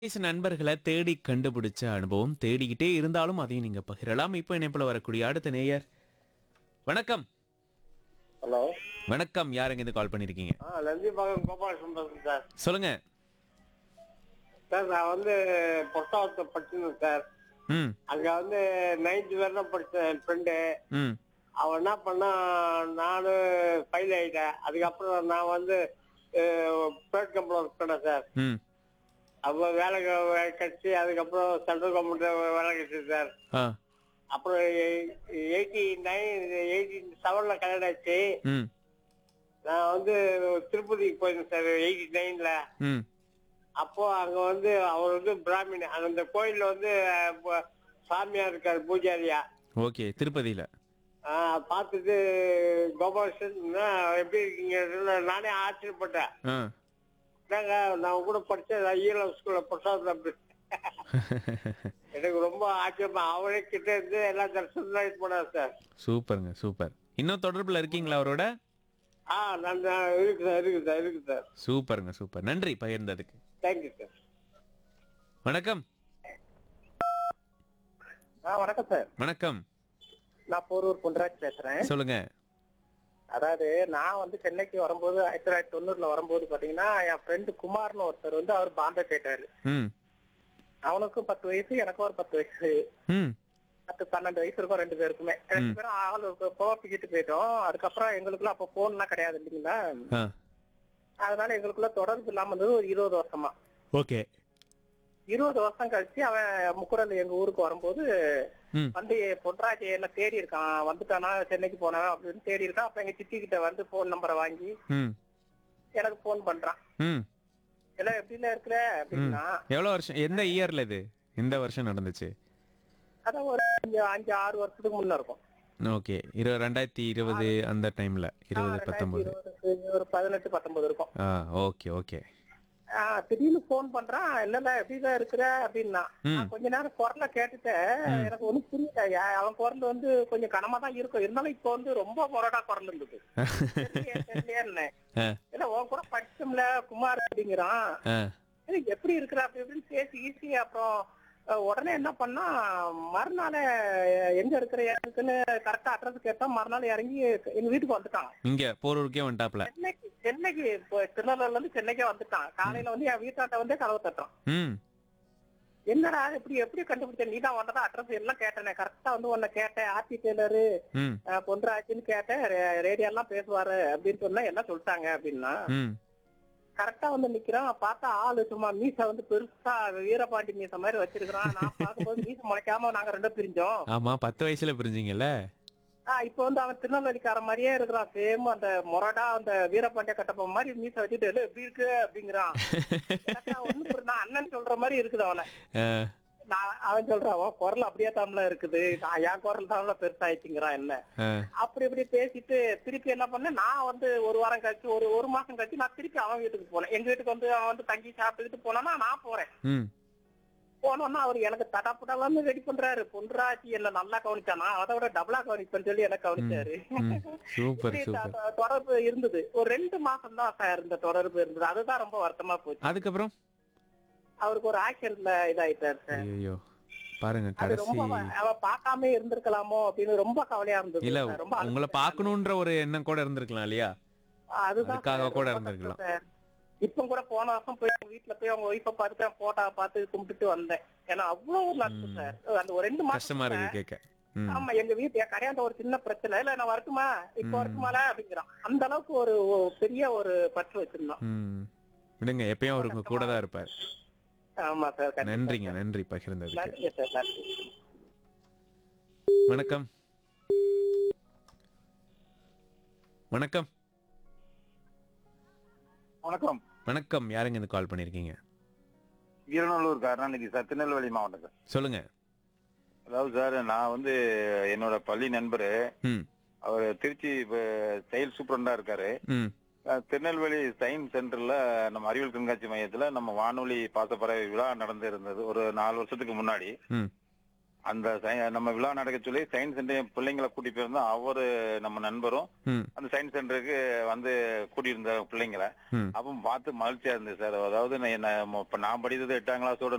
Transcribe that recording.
பேச நண்பர்களை தேடி கண்டுபிடிச்ச அனுபவம் தேடிக்கிட்டே இருந்தாலும் அதையும் நீங்க பகிரலாம் இப்போ இணைப்புல வரக்கூடிய அடுத்த நேயர் வணக்கம் ஹலோ வணக்கம் யாருங்க இது கால் பண்ணிருக்கீங்க ஆ நந்திபாகம் கோபாலகிருஷ்ணன் பேசுறேன் சார் சொல்லுங்க சார் நான் வந்து பொட்டாவத்தை படிச்சிருந்தேன் சார் ம் அங்க வந்து நைன்த் வரைக்கும் படிச்சேன் என் ஃப்ரெண்டு ம் அவன் என்ன பண்ணா நானு ஃபைல் ஆயிட்டேன் அதுக்கப்புறம் நான் வந்து பிரைவேட் கம்பெனி ஒர்க் பண்ணேன் சார் ம் அப்போ வேலை க- கிடைச்சி அதுக்கப்புறம் சென்ட்ரல் கவர்மெண்ட் வேலை கிடைச்சது சார் ஆ அப்புறம் எயிட்டி நைன் எயிட்டி செவன்ல கல்யாணம் ஆச்சு ம் நான் வந்து திருப்பதிக்கு போயிருந்தேன் சார் எயிட்டி நைன்ல ம் அப்போ அங்க வந்து அவர் வந்து பிராமின் அந்த கோயில்ல வந்து அஹ், ப- சாமியா இருக்காரு பூஜாரியா ஓகே திருப்பதியில ஆஹ், பார்த்துட்டு கோபாலகிருஷ்ணன் எப்படி இருக்கீங்க நானே ஆச்சரியப்பட்டேன் ஆ என்னங்க நான் கூட படிச்சேன் ஈழம் ஸ்கூல்ல பிரசாத் அப்படி எனக்கு ரொம்ப ஆச்சரியமா அவரே கிட்ட இருந்து எல்லா தரிசனம் போனார் சார் சூப்பருங்க சூப்பர் இன்னும் தொடர்புல இருக்கீங்களா அவரோட ஆ நான் நான் இருக்கு சார் இருக்கு சார் இருக்கு சார் சூப்பருங்க சூப்பர் நன்றி பகிர்ந்ததுக்கு தேங்க்யூ சார் வணக்கம் ஆ வணக்கம் சார் வணக்கம் நான் போரூர் பொன்ராஜ் பேசுறேன் சொல்லுங்க அதாவது நான் வந்து சென்னைக்கு வரும்போது ஆயிரத்தி தொள்ளாயிரத்தி தொண்ணூறுல வரும்போது பாத்தீங்கன்னா என் ஃப்ரெண்டு குமார்னு ஒருத்தர் வந்து அவர் பாம்பே போயிட்டாரு ம் அவனுக்கும் பத்து வயசு எனக்கும் ஒரு பத்து வயசு ம் பத்து பன்னெண்டு வயசு இருக்கும் ரெண்டு பேருக்குமே ரெண்டு பேரும் ஆள் போப்பிக்கிட்டு போயிட்டோம் அதுக்கப்புறம் எங்களுக்குள்ள அப்ப போன்லாம் கிடையாது இல்லைங்களா ஆ அதனால எங்களுக்குள்ள தொடர்பு இல்லாம இருந்தது ஒரு இருபது வருஷமா ஓகே இருபது வருஷம் கழிச்சு அவன் முக்குரல் எங்க ஊருக்கு வரும்போது ம் வந்து பொன்ராஜ் என்ன தேடி இருக்கான் வந்துட்டானா சென்னைக்கு போனான் அப்படின்னு தேடி இருக்கான் அப்ப எங்க சித்தி கிட்ட வந்து போன் நம்பரை வாங்கி ம் எனக்கு போன் பண்றான் ம் எல்லாம் எப்படில இருக்கிற அப்படின்னா எவ்வளோ வருஷம் எந்த இயர்ல இது எந்த வருஷம் நடந்துச்சு அதான் ஒரு அஞ்சு அஞ்சு ஆறு வருஷத்துக்கு முன்ன இருக்கும் ஓகே இரு ரெண்டாயிரத்தி இருபது அந்த டைம்ல இருபது ரெண்டாயிரத்தி பத்தொன்பது இருபதுக்கு ஒரு பதினெட்டு பத்தொன்பது இருக்கும் ஆ ஓகே ஓகே ஆ, திடீர்னு போன் பண்றான் இல்லல்ல எப்படிதான் இருக்கிற அப்படின்னா ம். நான் கொஞ்ச நேரம் குரலை கேட்டுட்டேன் எனக்கு ஒண்ணும் புரியல யா- அவன் குரல் வந்து கொஞ்சம் கனமா தான் இருக்கும் இருந்தாலும் இப்போ வந்து ரொம்ப மொரடா குரல் இருந்தது தெரியலையே, தெரியலையேன்னு. ஆ இல்ல உன் கூட படிச்சோம்ல குமார் அப்படிங்கிறான் ஆ ஏய், எப்படி இருக்கிற அப்படி இப்படின்னு பேசி ஈஸி அப்புறம் அஹ், உடனே என்ன பண்ணா மறுநாள் அஹ், எங்க இருக்கிற எனக்குன்னு கரெக்டா அட்ரஸ் கேட்டா மறுநாள் இறங்கி எங்க வீட்டுக்கு வந்துட்டான் இங்க போரூருக்கே வந்துட்டாப்ல சென்னைக்கு சென்னைக்கு இப்போ திருநெல்வேலில இருந்து சென்னைக்கே வந்துட்டான் காலையில வந்து என் வீட்டாட்ட வந்து கதவு தட்டுறான் ம் என்னடா எப்படி எப்படி கண்டுபிடிச்ச நீ தான் வந்ததா அட்ரஸ் எல்லாம் கேட்டேனே கரெக்டா வந்து உன்னை கேட்டேன் ஆர்த்தி டெய்லரு ம் பொன்ராஜின்னு கேட்டேன் ரே- ரேடியோ எல்லாம் பேசுவாரு அப்படின்னு சொன்னா என்ன சொல்லிட்டாங்க அப்படின்னா ம் கரெக்டா வந்து நிக்கிறான் பார்த்தா ஆளு சும்மா மீச வந்து பெருசா வீரபாண்டி மீச மாதிரி வச்சிருக்கிறான் நான் பார்க்கும்போது மீச முளைக்காம நாங்க ரெண்டும் பிரிஞ்சோம் ஆமா பத்து வயசுல பிரிஞ்சீங்கல்ல ஆஹ் இப்ப வந்து அவன் திருநெல்வேலிக்கார மாதிரியே இருக்கிறான் சேம் அந்த மொரடா அந்த வீரபாண்டிய கட்டப்ப மாதிரி மீச வச்சுட்டு "ஏலே, எப்படி இருக்கு அப்படிங்கிறான் எனக்கு ஒண்ணு புரியல. நான் அண்ணன் சொல்ற மாதிரி இருக்குது அவனை ஆ, நான் அவன் சொல்றான் "உன் குரல் அப்படியே தாம்ல இருக்குது நான் என் குரல் தாம்ல பெருசாயிடுச்சுங்கிறான் என்ன ஆ, அப்படி இப்படி பேசிட்டு திருப்பி என்ன பண்ணேன் நான் வந்து ஒரு வாரம் கழிச்சு ஒரு ஒரு மாசம் கழிச்சு நான் திருப்பி அவன் வீட்டுக்கு போனேன் எங்க வீட்டுக்கு வந்து அவன் வந்து தங்கி சாப்பிட்டுக்கிட்டு போனானா நான் போறேன் ம் போனோன்னா அவர் எனக்கு தடாப்புடாலாம் ரெடி பண்றாரு பொன்ராஜி என்ன நல்லா கவனிச்சானா அதை விட டபுளா கவனிப்பேன்னு சொல்லி எனக்கு கவனிச்சாரு ம் சூப்பர் இப்படி சூப்பர் த- தொடர்பு இருந்தது ஒரு ரெண்டு மாசம் தான் சார் இந்த தொடர்பு இருந்தது அதுதான் ரொம்ப வருத்தமா போச்சு அதுக்கப்புறம் அவருக்கு ஒரு ஆக்சிடென்ட்ல இதாயிட்டாரு சார் ஐயோ பாருங்க அது கடைசி ரொம்ப அவ- அவ பார்க்காம இருந்திருக்கலாமோ அப்படின்னு ரொம்ப கவலையா இருந்தது இல்ல சார். ரொம்ப உங்களை அழுத்தம். பார்க்கணுன்ற ஒரு எண்ணம் கூட இருந்திருக்கலாம் இல்லையா அதுதான் அதுக்காக சார், கூட ரொம்ப இருந்திருக்கலாம். கஷ்டம் சார். இப்ப கூட போன வருஷம் போய் அவங்க வீட்டுல போய் அவங்க ஒய்ஃப பார்த்து போட்டோ பார்த்து கும்பிட்டுட்டு வந்தேன் ஏன்னா அவ்வளவு ஒரு நட்பு ம். சார் அந்த ஒரு ரெண்டு மாசம் கஷ்டமா இருக்கு கேட்க ம் ஆமா எங்க வீட்டு என் கடையாண்ட ஒரு சின்ன பிரச்சனை இல்ல நான் வரட்டுமா இப்ப ம். வரட்டுமால அப்படிங்கிறான் அந்த அளவுக்கு ஒரு ஒரு பெரிய ஒரு பற்று வச்சிருந்தோம் ம் விடுங்க எப்பயும் அவர் உங்க கூட தான் இருப்பார் ஆமா சார் கண்டிப்பா நன்றிங்க சார். நன்றி பகிர்ந்ததுக்கு நன்றி சார் நன்றி வணக்கம் வணக்கம் வணக்கம் வணக்கம் யாருங்க இந்த கால் பண்ணிருக்கீங்க வீரநல்லூர் கருணாநிதி சார் திருநெல்வேலி மாவட்டம் சார் சொல்லுங்க அதாவது சார் நான் வந்து என்னோட பள்ளி நண்பர் ம் அவர் திருச்சி செயல் சூப்பரண்டா இருக்காரு ம் அஹ், திருநெல்வேலி சயின்ஸ் சென்டர்ல நம்ம அறிவியல் கண்காட்சி மையத்துல நம்ம வானொலி பாசப்பறவை விழா நடந்து இருந்தது ஒரு நாலு வருஷத்துக்கு முன்னாடி ம் அந்த சய- நம்ம விழா நடக்க சொல்லி சயின்ஸ் சென்டர் பிள்ளைங்களை கூட்டி போயிருந்தோம் அவரு நம்ம நண்பரும் ம் அந்த சயின்ஸ் சென்டருக்கு வந்து கூட்டியிருந்தார் பிள்ளைங்களை ம் அப்போ பார்த்து மகிழ்ச்சியா இருந்தது சார் அதாவது நான் என்ன- இப்ப நான் படித்தது எட்டாம் கிளாஸோட